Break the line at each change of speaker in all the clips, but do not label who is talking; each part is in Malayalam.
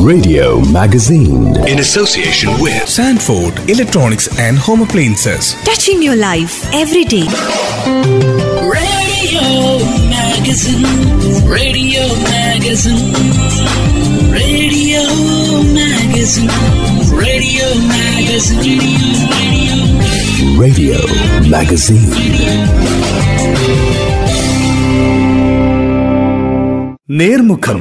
Radio Magazine.
in association with
Sanford Electronics and Home Appliances.
touching your life every day.
Radio Magazine. Radio Magazine. Radio Magazine. Radio Magazine.
Radio Magazine.
നേർമുഖം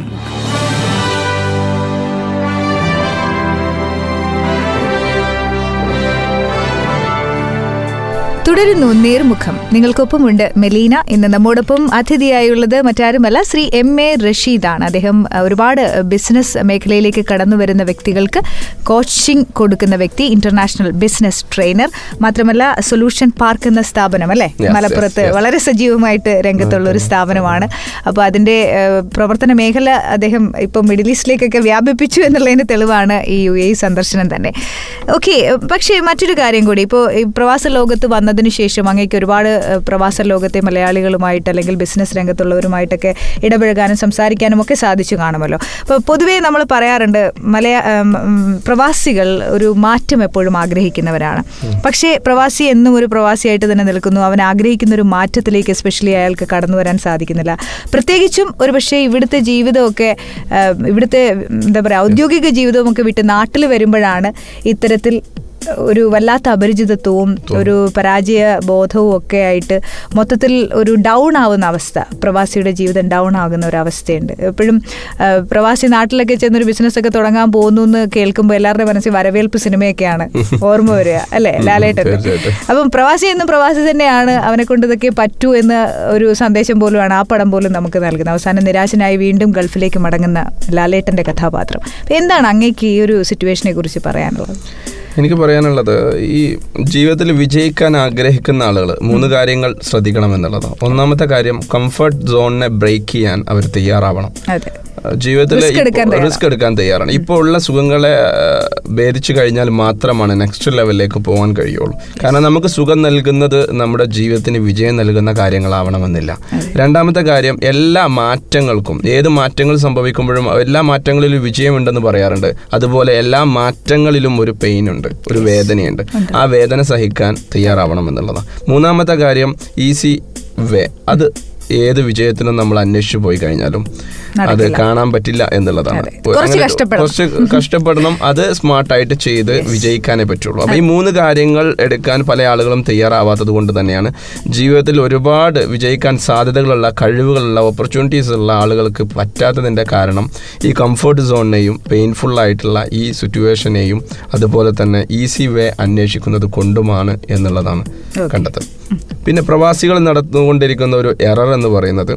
തുടരുന്നു നേർമുഖം നിങ്ങൾക്കൊപ്പമുണ്ട് മെലീന ഇന്ന് നമ്മോടൊപ്പം അതിഥിയായുള്ളത് മറ്റാരുമല്ല ശ്രീ എം എ റഷീദാണ് അദ്ദേഹം അഹ്, ഒരുപാട് ബിസിനസ് മേഖലയിലേക്ക് കടന്നു വരുന്ന വ്യക്തികൾക്ക് കോച്ചിങ് കൊടുക്കുന്ന വ്യക്തി ഇന്റർനാഷണൽ ബിസിനസ് ട്രെയിനർ മാത്രമല്ല സൊല്യൂഷൻ പാർക്ക് എന്ന സ്ഥാപനം അല്ലേ
Yes,
മലപ്പുറത്ത്
yes, yes.
വളരെ സജീവമായിട്ട് രംഗത്തുള്ള ഒരു സ്ഥാപനമാണ് അപ്പോൾ അതിന്റെ ഏഹ്, പ്രവർത്തന മേഖല അദ്ദേഹം ഇപ്പോൾ മിഡിൽ ഈസ്റ്റിലേക്കൊക്കെ വ്യാപിപ്പിച്ചു എന്നുള്ളതിന് തെളിവാണ് ഈ യു എ സന്ദർശനം തന്നെ ഓക്കെ പക്ഷേ മറ്റൊരു കാര്യം കൂടി ഇപ്പോൾ ഈ പ്രവാസ ലോകത്ത് വന്നതിന് ശേഷം അങ്ങേക്ക് ഒരുപാട് ഏഹ്, പ്രവാസ ലോകത്തെ മലയാളികളുമായിട്ട് അല്ലെങ്കിൽ ബിസിനസ് രംഗത്തുള്ളവരുമായിട്ടൊക്കെ ഇടപഴകാനും സംസാരിക്കാനും ഒക്കെ സാധിച്ചു കാണുമല്ലോ അപ്പോൾ പൊതുവേ നമ്മൾ പറയാറുണ്ട് മലയാ ഉം, ഉം, പ്രവാസികൾ ഒരു മാറ്റം എപ്പോഴും ആഗ്രഹിക്കുന്നവരാണ് പക്ഷേ പ്രവാസി എന്നും ഒരു പ്രവാസിയായിട്ട് തന്നെ നിൽക്കുന്നു അവൻ ആഗ്രഹിക്കുന്ന ഒരു മാറ്റത്തിലേക്ക് എസ്പെഷ്യലി അയാൾക്ക് കടന്നു വരാൻ സാധിക്കുന്നില്ല പ്രത്യേകിച്ചും ഒരുപക്ഷെ ഇവിടുത്തെ ജീവിതമൊക്കെ ആ, ഇവിടുത്തെ എന്താ പറയുക ഔദ്യോഗിക ജീവിതമൊക്കെ വിട്ട് നാട്ടിൽ വരുമ്പോഴാണ് ഇത്തരത്തിൽ ഒരു വല്ലാത്ത അപരിചിതത്വവും ഒരു പരാജയ ബോധവും ഒക്കെ ആയിട്ട് മൊത്തത്തിൽ ഒരു ഡൗൺ ആവുന്ന അവസ്ഥ പ്രവാസിയുടെ ജീവിതം ഡൗൺ ആകുന്ന ഒരു അവസ്ഥയുണ്ട് എപ്പോഴും ആ, പ്രവാസി നാട്ടിലൊക്കെ ചെന്നൊരു ബിസിനസ് ഒക്കെ തുടങ്ങാൻ പോകുന്നു എന്ന് കേൾക്കുമ്പോൾ എല്ലാവരുടെ മനസ്സിൽ വരവേൽപ്പ് സിനിമയൊക്കെയാണ് ഓർമ്മ വരിക അല്ലേ ലാലേട്ടൻ
തീർച്ചയായിട്ടും.
അപ്പം പ്രവാസി എന്നും പ്രവാസി തന്നെയാണ് അവനെ കൊണ്ട് ഇതൊക്കെ പറ്റൂ എന്ന ഒരു സന്ദേശം പോലുമാണ് ആ പടം പോലും നമുക്ക് നൽകുന്നത് അവസാനം നിരാശനായി വീണ്ടും ഗൾഫിലേക്ക് മടങ്ങുന്ന ലാലേട്ടന്റെ കഥാപാത്രം അപ്പൊ എന്താണ് അങ്ങേക്ക് ഈ ഒരു സിറ്റുവേഷനെ കുറിച്ച് പറയാനുള്ളത്
എനിക്ക് പറയാനുള്ളത് ഈ ജീവിതത്തിൽ വിജയിക്കാൻ ആഗ്രഹിക്കുന്ന ആളുകൾ മൂന്ന് കാര്യങ്ങൾ ശ്രദ്ധിക്കണം എന്നുള്ളതാണ് ഒന്നാമത്തെ കാര്യം കംഫർട്ട് സോണിനെ ബ്രേക്ക് ചെയ്യാൻ അവർ തയ്യാറാവണം
അതെ
ജീവിതത്തിൽ
Risk എടുക്കാൻ തയ്യാറാണ്.
റിസ്ക് എടുക്കാൻ തയ്യാറാണ് ഇപ്പോൾ ഉള്ള സുഖങ്ങളെ ആ, ഭേദിച്ചു കഴിഞ്ഞാൽ മാത്രമാണ് നെക്സ്റ്റ് ലെവലിലേക്ക് പോകാൻ കഴിയുള്ളൂ കാരണം നമുക്ക് സുഖം നൽകുന്നത് നമ്മുടെ ജീവിതത്തിന് വിജയം നൽകുന്ന കാര്യങ്ങളാവണമെന്നില്ല രണ്ടാമത്തെ കാര്യം എല്ലാ മാറ്റങ്ങൾക്കും ഏത് മാറ്റങ്ങൾ സംഭവിക്കുമ്പോഴും എല്ലാ മാറ്റങ്ങളിലും വിജയമുണ്ടെന്ന് പറയാറുണ്ട് അതുപോലെ എല്ലാ മാറ്റങ്ങളിലും ഒരു പെയിൻ ഉണ്ട് ഒരു വേദനയുണ്ട് ആ വേദന സഹിക്കാൻ തയ്യാറാവണം എന്നുള്ളതാണ് മൂന്നാമത്തെ കാര്യം ഈസി വേ അത് ഏത് വിജയത്തിനും നമ്മൾ അന്വേഷിച്ചു പോയി കഴിഞ്ഞാലും അത്
നടക്കില്ല.
കാണാൻ പറ്റില്ല എന്നുള്ളതാണ്
അതെ. കുറച്ച്
അങ്ങനെ
കഷ്ടപ്പെടണം.
കുറച്ച് കഷ്ടപ്പെടണം അത് സ്മാർട്ടായിട്ട് ചെയ്ത് വിജയിക്കാനേ പറ്റുള്ളൂ അപ്പൊ ഈ മൂന്ന് കാര്യങ്ങൾ എടുക്കാൻ പല ആളുകളും തയ്യാറാവാത്തത് കൊണ്ട് തന്നെയാണ് ജീവിതത്തിൽ ഒരുപാട് വിജയിക്കാൻ സാധ്യതകളുള്ള കഴിവുകളുള്ള ഓപ്പർച്യൂണിറ്റീസ് ഉള്ള ആളുകൾക്ക് പറ്റാത്തതിന്റെ കാരണം ഈ കംഫർട്ട് സോണിനെയും പെയിൻഫുൾ ആയിട്ടുള്ള ഈ സിറ്റുവേഷനെയും അതുപോലെ തന്നെ ഈസി വേ അന്വേഷിക്കുന്നത് കൊണ്ടുമാണ് എന്നുള്ളതാണ് കണ്ടെത്തൽ പിന്നെ പ്രവാസികൾ നടന്നുകൊണ്ടിരിക്കുന്ന ഒരു എറർ എന്ന് പറയുന്നത്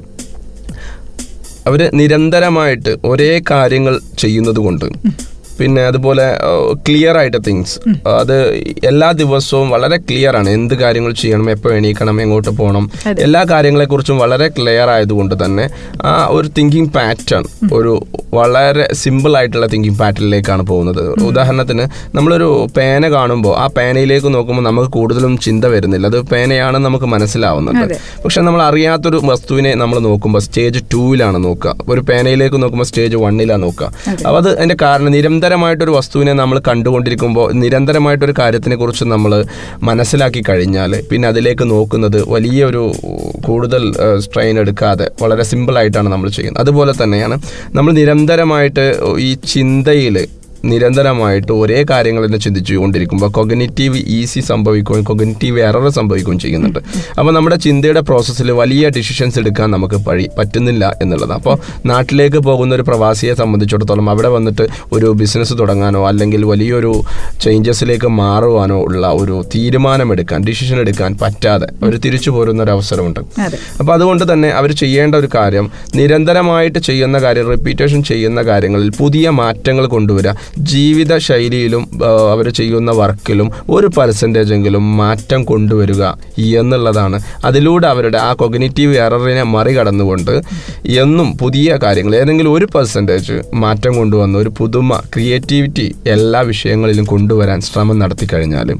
അവർ നിരന്തരമായിട്ട് ഒരേ കാര്യങ്ങൾ ചെയ്യുന്നത് കൊണ്ട് പിന്നെ അതുപോലെ ക്ലിയർ ആയിട്ട് തിങ്സ് അത് എല്ലാ ദിവസവും വളരെ ക്ലിയർ ആണ് എന്ത് കാര്യങ്ങൾ ചെയ്യണം എപ്പോൾ എണീക്കണം എങ്ങോട്ട് പോകണം എല്ലാ കാര്യങ്ങളെക്കുറിച്ചും വളരെ ക്ലിയർ ആയതുകൊണ്ട് തന്നെ ആ ഒരു തിങ്കിങ് പാറ്റേൺ ഒരു വളരെ സിമ്പിൾ ആയിട്ടുള്ള തിങ്കിങ് പാറ്റേണിലേക്കാണ് പോകുന്നത് ഉദാഹരണത്തിന് നമ്മളൊരു പേന കാണുമ്പോൾ ആ പേനയിലേക്ക് നോക്കുമ്പോൾ നമുക്ക് കൂടുതലും ചിന്ത വരുന്നില്ല അത് പേനയാണെന്ന് നമുക്ക് മനസ്സിലാവുന്നുണ്ട് പക്ഷെ നമ്മൾ അറിയാത്തൊരു വസ്തുവിനെ നമ്മൾ നോക്കുമ്പോൾ സ്റ്റേജ് ടൂവിലാണ് നോക്കുക ഒരു പേനയിലേക്ക് നോക്കുമ്പോൾ സ്റ്റേജ് വണ്ണിലാണ് നോക്കുക അപ്പോൾ അത് അതിൻ്റെ കാരണം നിരന്തരമായിട്ടൊരു വസ്തുവിനെ നമ്മൾ കണ്ടുകൊണ്ടിരിക്കുമ്പോൾ നിരന്തരമായിട്ടൊരു കാര്യത്തിനെ കുറിച്ച് നമ്മൾ മനസ്സിലാക്കി കഴിഞ്ഞാൽ പിന്നെ അതിലേക്ക് നോക്കുന്നത് വലിയൊരു കൂടുതൽ സ്ട്രെയിൻ എടുക്കാതെ വളരെ സിമ്പിളായിട്ടാണ് നമ്മൾ ചെയ്യുന്നത് അതുപോലെ തന്നെയാണ് നമ്മൾ നിരന്തരമായിട്ട് ഈ ചിന്തയിൽ നിരന്തരമായിട്ട് ഒരേ കാര്യങ്ങൾ തന്നെ ചിന്തിച്ചു കൊണ്ടിരിക്കുമ്പോൾ കൊഗ്നിറ്റീവ് ഈസി സംഭവിക്കുകയും കൊഗ്നിറ്റീവ് എറർ സംഭവിക്കുകയും ചെയ്യുന്നുണ്ട് അപ്പോൾ നമ്മുടെ ചിന്തയുടെ പ്രോസസ്സിൽ വലിയ ഡിസിഷൻസ് എടുക്കാൻ നമുക്ക് പഴി പറ്റുന്നില്ല എന്നുള്ളത് അപ്പോൾ നാട്ടിലേക്ക് പോകുന്ന ഒരു പ്രവാസിയെ സംബന്ധിച്ചിടത്തോളം അവിടെ വന്നിട്ട് ഒരു ബിസിനസ് തുടങ്ങാനോ അല്ലെങ്കിൽ വലിയൊരു ചേഞ്ചസിലേക്ക് മാറുവാനോ ഉള്ള ഒരു തീരുമാനമെടുക്കാൻ ഡിസിഷൻ എടുക്കാൻ പറ്റാതെ അവർ തിരിച്ചു പോരുന്ന ഒരു അവസരമുണ്ട്
അതെ
അപ്പോൾ അതുകൊണ്ട് തന്നെ അവർ ചെയ്യേണ്ട ഒരു കാര്യം നിരന്തരമായിട്ട് ചെയ്യുന്ന കാര്യം റിപ്പീറ്റേഷൻ ചെയ്യുന്ന കാര്യങ്ങളിൽ പുതിയ മാറ്റങ്ങൾ കൊണ്ടുവരിക ജീവിത ശൈലിയിലും അവർ ചെയ്യുന്ന വർക്കിലും ഒരു പെർസെൻറ്റേജ് എങ്കിലും മാറ്റം കൊണ്ടുവരിക എന്നുള്ളതാണ് അതിലൂടെ അവരുടെ ആ കൊഗ്നിറ്റീവ് എററിനെ മറികടന്നുകൊണ്ട് എന്നും പുതിയ കാര്യങ്ങൾ ഏതെങ്കിലും ഒരു പെർസെൻറ്റേജ് മാറ്റം കൊണ്ടുവന്ന് ഒരു പുതുമ ക്രിയേറ്റിവിറ്റി എല്ലാ വിഷയങ്ങളിലും കൊണ്ടുവരാൻ ശ്രമം നടത്തി കഴിഞ്ഞാൽ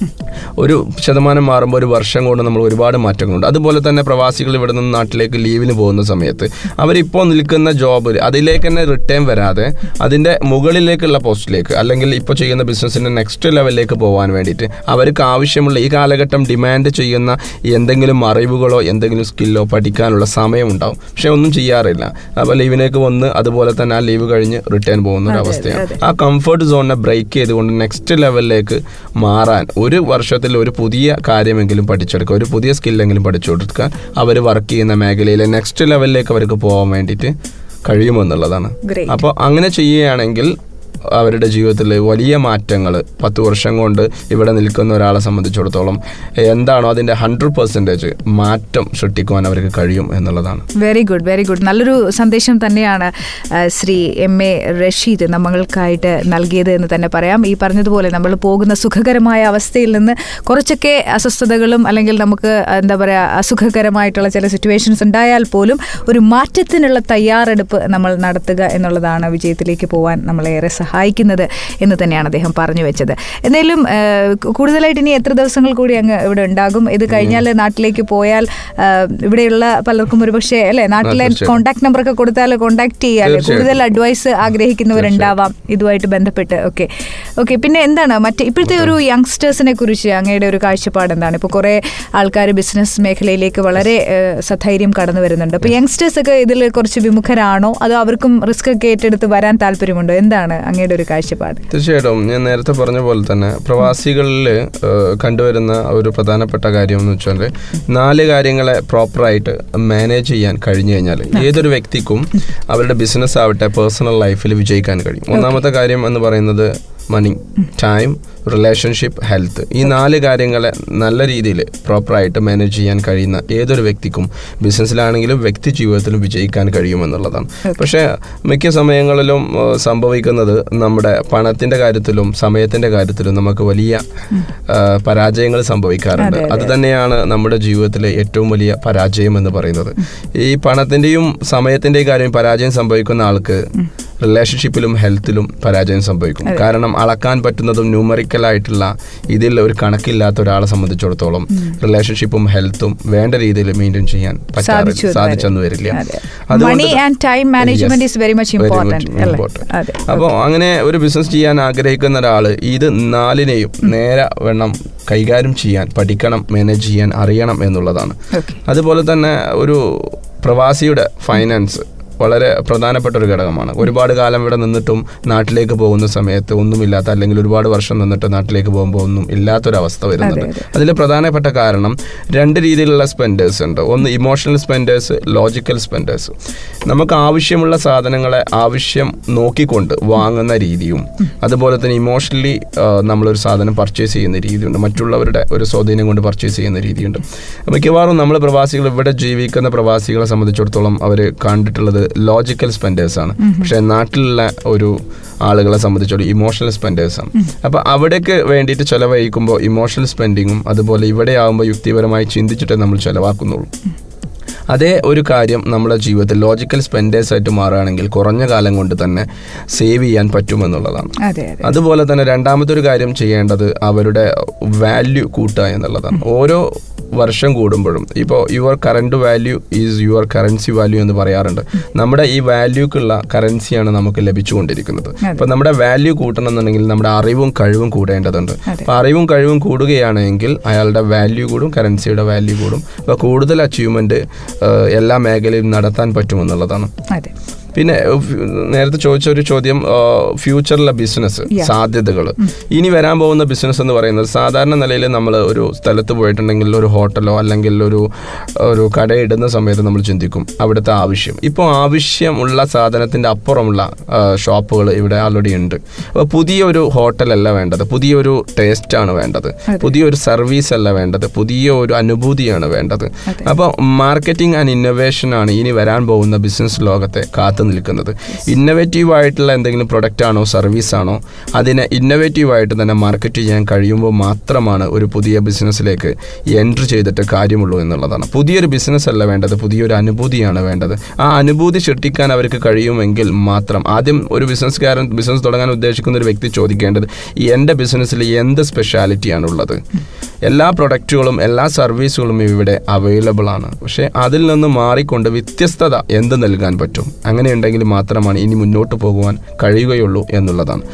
ഒരു ശതമാനം മാറുമ്പോൾ ഒരു വർഷം കൊണ്ട് നമ്മൾ ഒരുപാട് മാറ്റങ്ങളുണ്ട് അതുപോലെ തന്നെ പ്രവാസികൾ ഇവിടെ നിന്ന് നാട്ടിലേക്ക് ലീവിന് പോകുന്ന സമയത്ത് അവരിപ്പോൾ നിൽക്കുന്ന ജോബ് അതിലേക്ക് തന്നെ റിട്ടേൺ വരാതെ അതിൻ്റെ മുകളിലേക്കുള്ള പോസ്റ്റിലേക്ക് അല്ലെങ്കിൽ ഇപ്പോൾ ചെയ്യുന്ന ബിസിനസ്സിൻ്റെ നെക്സ്റ്റ് ലെവലിലേക്ക് പോകാൻ വേണ്ടിയിട്ട് അവർക്ക് ആവശ്യമുള്ള ഈ കാലഘട്ടം ഡിമാൻഡ് ചെയ്യുന്ന എന്തെങ്കിലും അറിവുകളോ എന്തെങ്കിലും സ്കില്ലോ പഠിക്കാനുള്ള സമയം ഉണ്ടാവും പക്ഷെ ഒന്നും ചെയ്യാറില്ല അപ്പോൾ ലീവിലേക്ക് വന്ന് അതുപോലെ തന്നെ ആ ലീവ് കഴിഞ്ഞ് റിട്ടേൺ പോകുന്ന ഒരു അവസ്ഥയാണ് ആ കംഫർട്ട് സോണിനെ ബ്രേക്ക് ചെയ്തുകൊണ്ട് നെക്സ്റ്റ് ലെവലിലേക്ക് മാറാൻ ഒരു വർഷത്തിൽ ഒരു പുതിയ കാര്യമെങ്കിലും പഠിച്ചെടുക്കുക ഒരു പുതിയ സ്കില്ലെങ്കിലും പഠിച്ചു കൊടുക്കാൻ അവർ വർക്ക് ചെയ്യുന്ന മേഖലയിലെ നെക്സ്റ്റ് ലെവലിലേക്ക് അവർക്ക് പോകാൻ വേണ്ടിയിട്ട് കഴിയുമെന്നുള്ളതാണ്
Great.
അപ്പോൾ അങ്ങനെ ചെയ്യുകയാണെങ്കിൽ അവരുടെ ജീവിതത്തിൽ വലിയ മാറ്റങ്ങൾ പത്ത് വർഷം കൊണ്ട് ഇവിടെ നിൽക്കുന്ന ഒരാളെ സംബന്ധിച്ചിടത്തോളം എന്താണോ അതിൻ്റെ ഹൺഡ്രഡ് പെർസെൻറ്റേജ് മാറ്റം സൃഷ്ടിക്കുവാൻ അവർക്ക് കഴിയും എന്നുള്ളതാണ്
വെരി ഗുഡ് വെരി ഗുഡ് നല്ലൊരു സന്ദേശം തന്നെയാണ് ആ, ശ്രീ എം എ റഷീദ് നമ്മൾക്കായിട്ട് നൽകിയത് എന്ന് തന്നെ പറയാം ഈ പറഞ്ഞതുപോലെ നമ്മൾ പോകുന്ന സുഖകരമായ അവസ്ഥയിൽ നിന്ന് കുറച്ചൊക്കെ അസ്വസ്ഥതകളും അല്ലെങ്കിൽ നമുക്ക് എന്താ പറയുക അസുഖകരമായിട്ടുള്ള ചില സിറ്റുവേഷൻസ് ഉണ്ടായാൽ പോലും ഒരു മാറ്റത്തിനുള്ള തയ്യാറെടുപ്പ് നമ്മൾ നടത്തുക എന്നുള്ളതാണ് വിജയത്തിലേക്ക് പോകാൻ നമ്മളേറെ സഹായിക്കുന്നത് എന്ന് തന്നെയാണ് അദ്ദേഹം പറഞ്ഞു വെച്ചത് എന്തായാലും ആ, കൂടുതലായിട്ട് ഇനി എത്ര ദിവസങ്ങൾ കൂടി അങ്ങ് ഇവിടെ ഉണ്ടാകും ഇത് കഴിഞ്ഞാൽ നാട്ടിലേക്ക് പോയാൽ ആ, ഇവിടെയുള്ള പലർക്കും ഒരുപക്ഷെ അല്ലെ നാട്ടിലെ
തീർച്ചയായും.
കോൺടാക്ട് നമ്പർ ഒക്കെ കൊടുത്താൽ കോൺടാക്ട് ചെയ്യാല്ലേ
തീർച്ചയായും.
കൂടുതൽ അഡ്വൈസ് ആഗ്രഹിക്കുന്നവരുണ്ടാവാം ഇതുമായിട്ട് ബന്ധപ്പെട്ട് ഓക്കെ ഓക്കെ പിന്നെ എന്താണ് മറ്റേ ഇപ്പോഴത്തെ ഒരു യങ്സ്റ്റേഴ്സിനെ കുറിച്ച് അങ്ങയുടെ ഒരു കാഴ്ചപ്പാട് എന്താണ് ഇപ്പോൾ കുറേ ആൾക്കാർ ബിസിനസ് മേഖലയിലേക്ക് വളരെ ആ, സധൈര്യം കടന്നു വരുന്നുണ്ട് അപ്പോൾ യങ്സ്റ്റേഴ്സ് ഒക്കെ ഇതിൽ കുറച്ച് വിമുഖരാണോ അതോ അവർക്കും റിസ്ക് ഒക്കെ ഏറ്റെടുത്ത് വരാൻ താല്പര്യമുണ്ടോ എന്താണ് അങ്ങയുടെ ഒരു കാഴ്ചപ്പാട്
തീർച്ചയായിട്ടും ഞാൻ നേരത്തെ പറഞ്ഞ പോലെ തന്നെ പ്രവാസികളിൽ കണ്ടുവരുന്ന ഒരു പ്രധാനപ്പെട്ട കാര്യം എന്ന് വെച്ചാൽ നാല് കാര്യങ്ങളെ പ്രോപ്പറായിട്ട് മാനേജ് ചെയ്യാൻ കഴിഞ്ഞു കഴിഞ്ഞാൽ ഏതൊരു വ്യക്തിക്കും അവരുടെ ബിസിനസ് ആവട്ടെ പേഴ്സണൽ ലൈഫിൽ വിജയിക്കാൻ കഴിയും ഒന്നാമത്തെ കാര്യം എന്ന് പറയുന്നത് മണി ടൈം റിലേഷൻഷിപ്പ് ഹെൽത്ത് ഈ നാല് കാര്യങ്ങളെ നല്ല രീതിയിൽ പ്രോപ്പറായിട്ട് മാനേജ് ചെയ്യാൻ കഴിയുന്ന ഏതൊരു വ്യക്തിക്കും ബിസിനസ്സിലാണെങ്കിലും വ്യക്തി ജീവിതത്തിലും വിജയിക്കാൻ കഴിയുമെന്നുള്ളതാണ് പക്ഷേ മിക്ക സമയങ്ങളിലും ഏഹ്, സംഭവിക്കുന്നത് നമ്മുടെ പണത്തിൻ്റെ കാര്യത്തിലും സമയത്തിൻ്റെ കാര്യത്തിലും നമുക്ക് വലിയ ഏഹ്, പരാജയങ്ങൾ സംഭവിക്കാറുണ്ട് അത് തന്നെയാണ് നമ്മുടെ ജീവിതത്തിലെ ഏറ്റവും വലിയ പരാജയം എന്ന് പറയുന്നത് ഈ പണത്തിൻ്റെയും സമയത്തിൻ്റെയും കാര്യം പരാജയം സംഭവിക്കുന്ന ആൾക്ക് റിലേഷൻഷിപ്പിലും ഹെൽത്തിലും പരാജയം സംഭവിക്കും കാരണം അളക്കാൻ പറ്റുന്നതും ന്യൂമറിക്കലായിട്ടുള്ള ഇതിൽ ഒരു കണക്കില്ലാത്ത ഒരാളെ സംബന്ധിച്ചിടത്തോളം റിലേഷൻഷിപ്പും ഹെൽത്തും വേണ്ട രീതിയിൽ മെയിൻറ്റെയിൻ ചെയ്യാൻ
സാധിച്ചു
പറ്റാറില്ല
എന്ന്
സാധിച്ചെന്ന് വരില്ല
അതെ.
അതുകൊണ്ട്
Money and time management
Yes.
is very much
Very
important,
much
അല്ലേ?
important.
അതെ.
അപ്പോൾ അങ്ങനെ ഒരു ബിസിനസ് ചെയ്യാൻ ആഗ്രഹിക്കുന്ന ഒരാൾ ഇത് നാലിനെയും നേരെ വേണം കൈകാര്യം ചെയ്യാൻ പഠിക്കണം മാനേജ് ചെയ്യാൻ അറിയണം എന്നുള്ളതാണ്
Okay.
അതുപോലെ തന്നെ ഒരു പ്രവാസിയുടെ ഫൈനാൻസ് വളരെ പ്രധാനപ്പെട്ട ഒരു ഘടകമാണ് ഒരുപാട് കാലം ഇവിടെ നിന്നിട്ടും നാട്ടിലേക്ക് പോകുന്ന സമയത്ത് ഒന്നുമില്ലാത്ത അല്ലെങ്കിൽ ഒരുപാട് വർഷം നിന്നിട്ട് നാട്ടിലേക്ക് പോകുമ്പോൾ ഒന്നും ഇല്ലാത്തൊരവസ്ഥ വരുന്നുണ്ട് അതിൽ പ്രധാനപ്പെട്ട കാരണം രണ്ട് രീതിയിലുള്ള സ്പെൻഡേഴ്സ് ഉണ്ട് ഒന്ന് ഇമോഷണൽ സ്പെൻഡേഴ്സ് ലോജിക്കൽ സ്പെൻഡേഴ്സ് നമുക്ക് ആവശ്യമുള്ള സാധനങ്ങളെ ആവശ്യം നോക്കിക്കൊണ്ട് വാങ്ങുന്ന രീതിയും അതുപോലെ തന്നെ ഇമോഷണലി നമ്മളൊരു സാധനം പർച്ചേസ് ചെയ്യുന്ന രീതിയുണ്ട് മറ്റുള്ളവരുടെ ഒരു സ്വാധീനം കൊണ്ട് പർച്ചേസ് ചെയ്യുന്ന രീതിയുണ്ട് മിക്കവാറും നമ്മൾ പ്രവാസികൾ ഇവിടെ ജീവിക്കുന്ന പ്രവാസികളെ സംബന്ധിച്ചിടത്തോളം അവർ കണ്ടിട്ടുള്ളത് ലോജിക്കൽ സ്പെൻഡേഴ്സ് ആണ് പക്ഷേ നാട്ടിലുള്ള ഒരു ആളുകളെ സംബന്ധിച്ചിടത്തോളം ഇമോഷണൽ സ്പെൻഡേഴ്സ് ആണ് അപ്പോൾ അവിടേക്ക് വേണ്ടിയിട്ട് ചിലവഴിക്കുമ്പോൾ ഇമോഷണൽ സ്പെൻഡിങ്ങും അതുപോലെ ഇവിടെ ആകുമ്പോൾ യുക്തിപരമായി ചിന്തിച്ചിട്ടേ നമ്മൾ ചിലവാക്കുന്നുള്ളൂ അതേ ഒരു കാര്യം നമ്മുടെ ജീവിതത്തിൽ ലോജിക്കൽ സ്പെൻഡേഴ്സ് ആയിട്ട് മാറുകയാണെങ്കിൽ കുറഞ്ഞ കാലം കൊണ്ട് തന്നെ സേവ് ചെയ്യാൻ പറ്റുമെന്നുള്ളതാണ്
അതെ അതെ
അതുപോലെ തന്നെ രണ്ടാമത്തെ ഒരു കാര്യം ചെയ്യേണ്ടത് അവരുടെ വാല്യൂ കൂട്ടുക എന്നുള്ളതാണ് ഓരോ വർഷം കൂടുമ്പോഴും ഇപ്പോൾ your current value is your currency value എന്ന് പറയാറുണ്ട് നമ്മുടെ ഈ വാല്യൂക്കുള്ള കറൻസിയാണ് നമുക്ക് ലഭിച്ചുകൊണ്ടിരിക്കുന്നത് അപ്പോൾ നമ്മുടെ വാല്യൂ കൂട്ടണം എന്നുണ്ടെങ്കിൽ നമ്മുടെ അറിവും കഴിവും കൂടേണ്ടതുണ്ട് അപ്പോൾ അറിവും കഴിവും കൂടുകയാണെങ്കിൽ അയാളുടെ വാല്യൂ കൂടും കറൻസിയുടെ വാല്യൂ കൂടും അപ്പോൾ കൂടുതൽ അച്ചീവ്മെൻറ്റ് എല്ലാ മേഖലയിലും നടത്താൻ പറ്റുമെന്നുള്ളതാണ്
അതെ
പിന്നെ ഏഹ്, ഫ്യൂ- നേരത്തെ ചോദിച്ച ഒരു ചോദ്യം ഫ്യൂച്ചറിലെ ബിസിനസ്
Yeah.
സാധ്യതകൾ ഇനി വരാൻ പോകുന്ന ബിസിനസ് എന്ന് പറയുന്നത് സാധാരണ നിലയിൽ നമ്മൾ ഒരു സ്ഥലത്ത് പോയിട്ടുണ്ടെങ്കിൽ ഒരു ഹോട്ടലോ അല്ലെങ്കിൽ ഒരു ഒരു കടയിടുന്ന സമയത്ത് നമ്മൾ ചിന്തിക്കും അവിടുത്തെ ആവശ്യം ഇപ്പോൾ ആവശ്യമുള്ള സാധനത്തിൻ്റെ അപ്പുറമുള്ള ഷോപ്പുകൾ ഇവിടെ ആൾറെഡി ഉണ്ട് അപ്പോൾ പുതിയൊരു ഹോട്ടലല്ല വേണ്ടത് പുതിയൊരു ടേസ്റ്റാണ് വേണ്ടത് പുതിയൊരു സർവീസ് അല്ല വേണ്ടത് പുതിയ ഒരു അനുഭൂതിയാണ് വേണ്ടത് അപ്പോൾ മാർക്കറ്റിംഗ് ആൻഡ് ഇന്നോവേഷൻ ആണ് ഇനി വരാൻ പോകുന്ന ബിസിനസ് ലോകത്തെ കാത്തു മുന്നോട്ട് നിൽക്കുന്നത് ഇന്നവേറ്റീവ് ആയിട്ടുള്ള എന്തെങ്കിലും പ്രൊഡക്റ്റ് ആണോ സർവീസ് ആണോ അതിനെ ഇന്നവേറ്റീവ് ആയിട്ട് തന്നെ മാർക്കറ്റ് ചെയ്യാൻ കഴിയുമ്പോൾ മാത്രമാണ് ഒരു പുതിയ ബിസിനസ്സിലേക്ക് എൻട്രി ചെയ്തിട്ട് കാര്യമുള്ളൂ എന്നുള്ളതാണ് പുതിയൊരു ബിസിനസ് അല്ല വേണ്ടത് പുതിയൊരു അനുഭൂതിയാണ് വേണ്ടത് ആ അനുഭൂതി സൃഷ്ടിക്കാൻ അവർക്ക് കഴിയുമെങ്കിൽ മാത്രം ആദ്യം ഒരു ബിസിനസ്സുകാരൻ ബിസിനസ് തുടങ്ങാൻ ഉദ്ദേശിക്കുന്ന ഒരു വ്യക്തി ചോദിക്കേണ്ടത് ഈ എൻ്റെ ബിസിനസ്സിൽ എന്ത് സ്പെഷ്യാലിറ്റിയാണ് ഉള്ളത് എല്ലാ പ്രൊഡക്റ്റുകളും എല്ലാ സർവീസുകളും ഇവിടെ അവൈലബിൾ ആണ് പക്ഷേ അതിൽ നിന്ന് മാറിക്കൊണ്ട് വ്യത്യസ്തത എന്ത് നൽകാൻ പറ്റും അങ്ങനെയുണ്ടെങ്കിൽ മാത്രമാണ് ഇനി മുന്നോട്ട് പോകുവാൻ കഴിയുകയുള്ളൂ എന്നുള്ളതാണ്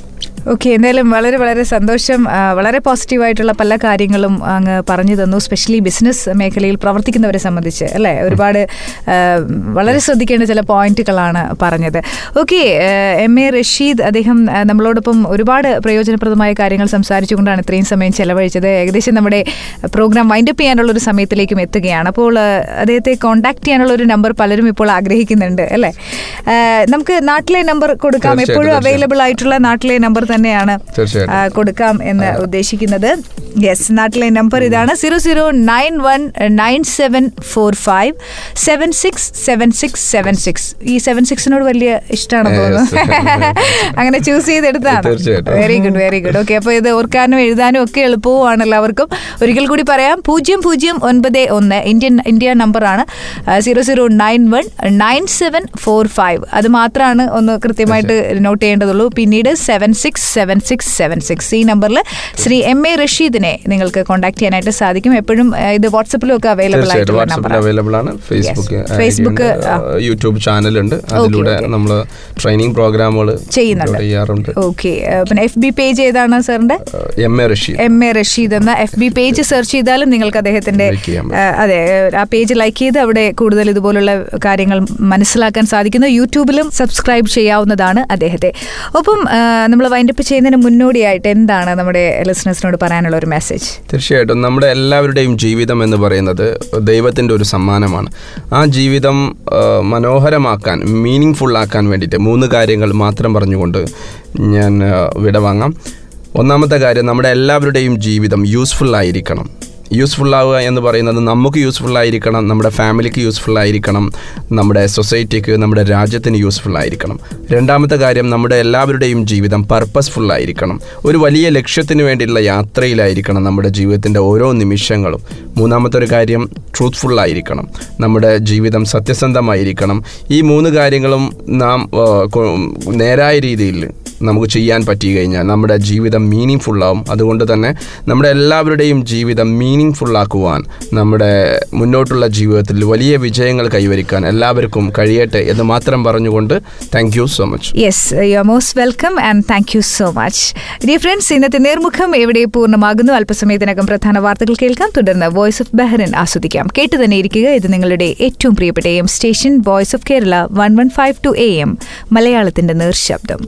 ഓക്കെ എന്തായാലും വളരെ വളരെ സന്തോഷം ആ, വളരെ പോസിറ്റീവായിട്ടുള്ള പല കാര്യങ്ങളും അങ്ങ് പറഞ്ഞു തന്നു സ്പെഷ്യലി ബിസിനസ് മേഖലയിൽ പ്രവർത്തിക്കുന്നവരെ സംബന്ധിച്ച് അല്ലേ ഒരുപാട് ആ, വളരെ ശ്രദ്ധിക്കേണ്ട ചില പോയിന്റുകളാണ് പറഞ്ഞത് ഓക്കെ എം എ റഷീദ് അദ്ദേഹം ആ, നമ്മളോടൊപ്പം ഒരുപാട് പ്രയോജനപ്രദമായ കാര്യങ്ങൾ സംസാരിച്ചുകൊണ്ടാണ് ഇത്രയും സമയം ചെലവഴിച്ചത് ഏകദേശം നമ്മുടെ പ്രോഗ്രാം വൈൻഡപ്പ് ചെയ്യാനുള്ള ഒരു സമയത്തിലേക്കും എത്തുകയാണ് അപ്പോൾ ആ, അദ്ദേഹത്തെ കോൺടാക്ട് ചെയ്യാനുള്ള ഒരു നമ്പർ പലരും ഇപ്പോൾ ആഗ്രഹിക്കുന്നുണ്ട് അല്ലേ ആ, നമുക്ക് നാട്ടിലെ നമ്പർ കൊടുക്കാം
തീർച്ചയായിട്ടും,
എപ്പോഴും
തീർച്ചയായിട്ടും.
അവൈലബിൾ ആയിട്ടുള്ള നാട്ടിലെ നമ്പർ തന്നെയാണ്
തീർച്ചയായിട്ടും.
ആ, കൊടുക്കാം എന്ന് ഉദ്ദേശിക്കുന്നത് യെസ് നാട്ടിലെ നമ്പർ ഇതാണ് zero zero nine one nine seven four five seven six seven six seven six ഈ സെവൻ സിക്സിനോട് വലിയ ഇഷ്ടമാണെന്ന് തോന്നുന്നു അങ്ങനെ ചൂസ് ചെയ്തെടുത്താണ്
തീർച്ചയായിട്ടും.
Very good very good okay അപ്പോൾ ഇത് ഓർക്കാനും എഴുതാനും ഒക്കെ എളുപ്പവുമാണ് എല്ലാവർക്കും ഒരിക്കൽ കൂടി പറയാം പൂജ്യം പൂജ്യം ഒൻപത് ഒന്ന് ഇന്ത്യൻ ഇന്ത്യ നമ്പറാണ് zero zero nine one nine seven four five അത് മാത്രമാണ് ഒന്ന് കൃത്യമായിട്ട് നോട്ട് ചെയ്യേണ്ടതുള്ളൂ പിന്നീട് seven six seven six seven six ഈ നമ്പറിൽ ശ്രീ എം എ റഷീദിനെ നിങ്ങൾക്ക് കോൺടാക്ട് ചെയ്യാനായിട്ട് സാധിക്കും എപ്പോഴും ആ, ഇത് വാട്സപ്പിലും ഒക്കെ അവൈലബിൾ
തീർച്ചയായിട്ടും
ആയിട്ടുള്ള
വാട്സപ്പിൽ
നമ്പറാണ്
അവൈലബിൾ ആണ് ഫേസ്ബുക്ക്
Yes. Facebook, ആ.
യൂട്യൂബ് ചാനലുണ്ട് അതിലൂടെ
okay.
നമ്മൾ ട്രെയിനിങ് പ്രോഗ്രാമുകൾ
ചെയ്യുന്നുണ്ട്
ചെയ്യാറുണ്ട്
ഓക്കെ പിന്നെ എഫ് ബി പേജ് ഏതാണ് സാറിന്റെ
M A Rasheed
M A Rasheed എന്ന എഫ് ബി പേജ് സെർച്ച് ചെയ്താലും നിങ്ങൾക്ക് അദ്ദേഹത്തിന്റെ
Like ചെയ്യാൻ പറ്റും.
ആ, അതെ ആ പേജ് ലൈക്ക് ചെയ്ത് അവിടെ കൂടുതൽ ഇതുപോലുള്ള കാര്യങ്ങൾ മനസ്സിലാക്കാൻ സാധിക്കുന്നു യൂട്യൂബിലും സബ്സ്ക്രൈബ് ചെയ്യാവുന്നതാണ് അദ്ദേഹത്തെ ഒപ്പം നമ്മൾ വൈൻഡപ്പ് ചെയ്യുന്നതിന് മുന്നോടിയായിട്ട് എന്താണ് നമ്മുടെ ലിസണേഴ്സിനോട് പറയാനുള്ള ഒരു മെസ്സേജ്
തീർച്ചയായിട്ടും നമ്മുടെ എല്ലാവരുടെയും ജീവിതം എന്ന് പറയുന്നത് ദൈവത്തിൻ്റെ ഒരു സമ്മാനമാണ് ആ ജീവിതം ആ, മനോഹരമാക്കാൻ മീനിങ് ഫുള്ളാക്കാൻ വേണ്ടിയിട്ട് മൂന്ന് കാര്യങ്ങൾ മാത്രം പറഞ്ഞുകൊണ്ട് ഞാൻ ആ, വിടവാങ്ങാം ഒന്നാമത്തെ കാര്യം നമ്മുടെ എല്ലാവരുടെയും ജീവിതം യൂസ്ഫുൾ ആയിരിക്കണം യൂസ്ഫുൾ ആവുക എന്ന് പറയുന്നത് നമുക്ക് യൂസ്ഫുൾ ആയിരിക്കണം നമ്മുടെ ഫാമിലിക്ക് യൂസ്ഫുൾ ആയിരിക്കണം നമ്മുടെ സൊസൈറ്റിക്ക് നമ്മുടെ രാജ്യത്തിന് യൂസ്ഫുൾ ആയിരിക്കണം രണ്ടാമത്തെ കാര്യം നമ്മുടെ എല്ലാവരുടെയും ജീവിതം പർപ്പസ്ഫുൾ ആയിരിക്കണം ഒരു വലിയ ലക്ഷ്യത്തിന് വേണ്ടിയുള്ള യാത്രയിലായിരിക്കണം നമ്മുടെ ജീവിതത്തിൻ്റെ ഓരോ നിമിഷങ്ങളും മൂന്നാമത്തെ ഒരു കാര്യം ട്രൂത്ത്ഫുൾ ആയിരിക്കണം നമ്മുടെ ജീവിതം സത്യസന്ധമായിരിക്കണം ഈ മൂന്ന് കാര്യങ്ങളും നാം ആ, കൊ- നേരായ രീതിയിൽ നമുക്ക് ചെയ്യാൻ പറ്റി കഴിഞ്ഞാൽ നമ്മുടെ ജീവിതം മീനിങ് ഫുള്ളാവും അതുകൊണ്ട് തന്നെ നമ്മുടെ എല്ലാവരുടെയും ജീവിതം മീനിങ് ഫുള്ളാക്കുവാൻ നമ്മുടെ മുന്നോട്ടുള്ള ജീവിതത്തിൽ വലിയ വിജയങ്ങൾ കൈവരിക്കാൻ എല്ലാവർക്കും കഴിയട്ടെ എന്ന് മാത്രം പറഞ്ഞുകൊണ്ട് thank you so much
yes you are most welcome and thank you so much dear friends ഇന്നത്തെ നേർമുഖം എവിടെ പൂർണ്ണമാകുന്നു അല്പസമയത്തിനകം പ്രധാന വാർത്തകൾ കേൾക്കാം തുടർന്ന് വോയിസ് ഓഫ് ബഹ്റിൻ ആസ്വദിക്കാം കേട്ടു തന്നെ ഇരിക്കുക ഇത് നിങ്ങളുടെ ഏറ്റവും പ്രിയപ്പെട്ട M station voice of Kerala one one five two A M മലയാളത്തിന്റെ നേർശബ്ദം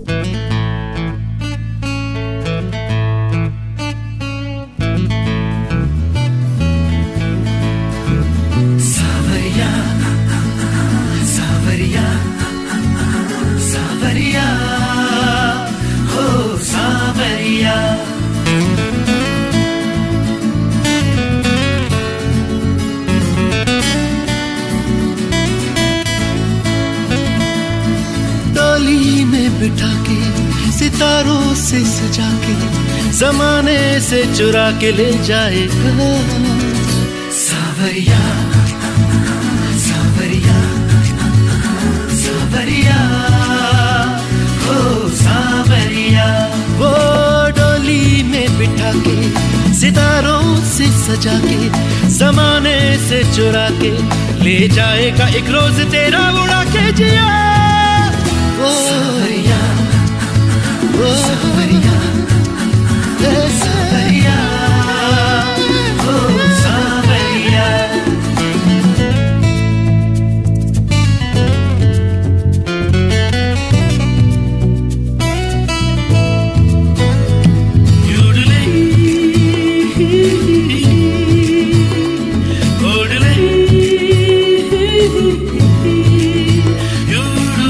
सावरिया सावरिया सावरिया हो सावरिया डोली में बिठा के सितारों से सजा के जमाने से चुरा के ले जाएगा सावरिया सावरिया सावरिया हो सावरिया वो डोली में बिठा के सितारों से सजा के जमाने से चुरा के ले जाएगा एक रोज तेरा उड़ा के जिया वो सावरिया वो सावरिया सावरिया हो सावरिया Yodelay, yodelay,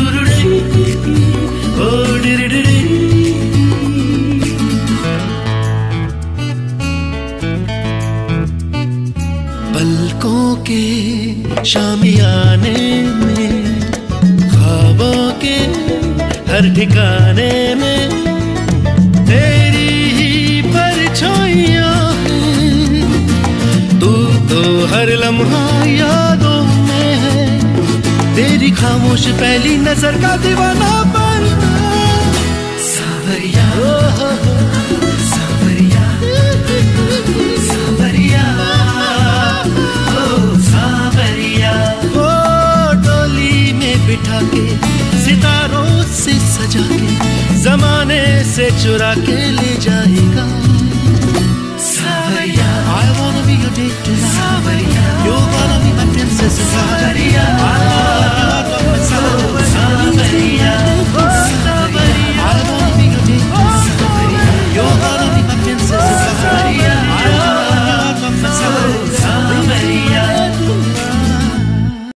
ठिकाने में तेरी ही परछाइयां हैं तू तो हर लम्हा यादों में है तेरी खामोश पहली नजर का दीवाना बनना सावरिया ओ हो हो, सावरिया सावरिया ओ सावरिया ओ डोली में बिठा के सितारों से सजा के जमाने से चुरा के ले जाएगा